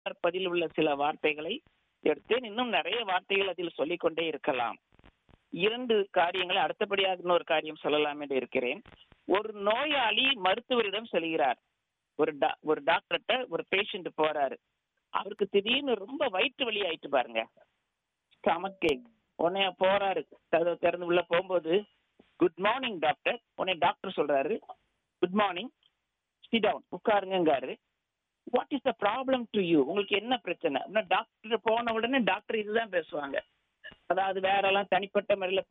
பதில் உள்ள சில வார்த்தைகளை எடுத்தேன் இன்னும் நிறைய வார்த்தைகள் அதில் சொல்லிக்கொண்டே இருக்கலாம் இரண்டு காரியங்களை அடுத்தபடியாக இன்னொரு காரியம் சொல்லலாம் என்று இருக்கிறேன் ஒரு நோயாளி மருத்துவரிடம் செல்கிறார் ஒரு டா ஒரு டாக்டர்கிட்ட ஒரு பேஷண்ட் போறாரு அவருக்கு திடீர்னு ரொம்ப வயிற்று வலி ஆயிட்டு பாருங்க ஸ்டமக் கேக் உடனே போறாரு கதவை திறந்து உள்ள போகும்போது குட் மார்னிங் டாக்டர் உடனே டாக்டர் சொல்றாரு குட் மார்னிங் சிட் டவுன் உட்காருங்காரு what is the problem to you உங்களுக்கு என்ன பிரச்சனை டாக்டர் போன உடனே டாக்டர் இதுதான் பேசுவாங்க அதாவது வேற எல்லாம் தனிப்பட்ட முறையில்